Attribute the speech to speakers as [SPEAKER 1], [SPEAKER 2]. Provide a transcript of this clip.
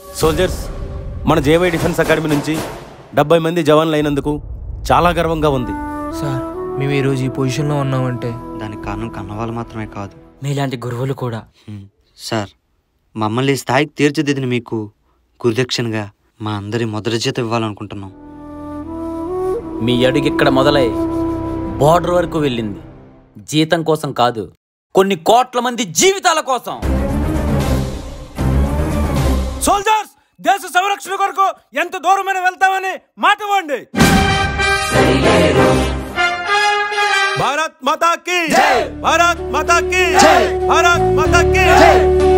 [SPEAKER 1] Soldiers మన JY defence academy నుంచి డెబ్బై మంది జవాన్లు అయినందుకు చాలా గర్వంగా ఉంది
[SPEAKER 2] సార్ మేము ఈరోజు ఈ పొజిషన్లో ఉన్నామంటే
[SPEAKER 3] దానికి కారణం కన్నవాళ్ళు మాత్రమే కాదు
[SPEAKER 4] మీలాంటి గురువులు కూడా
[SPEAKER 3] హ్మ్. సార్ మమ్మల్ని ఈ స్థాయికి తీర్చిదిద్దిన మీకు గురుదక్షిణగా మా అందరి మొదటి జీతం ఇవ్వాలనుకుంటున్నాం
[SPEAKER 4] మీ అడుగు ఇక్కడ మొదలై బార్డర్ వరకు వెళ్ళింది జీతం కోసం కాదు కొన్ని కోట్ల మంది జీవితాల కోసం
[SPEAKER 1] సోల్జర్స్ దేశ సంరక్షణ కొరకు ఎంత దూరమైన వెళ్తామని మాట ఇవ్వండి భారత్ మాతాకి భారత్ మాతాకి భారత్ మాతాకి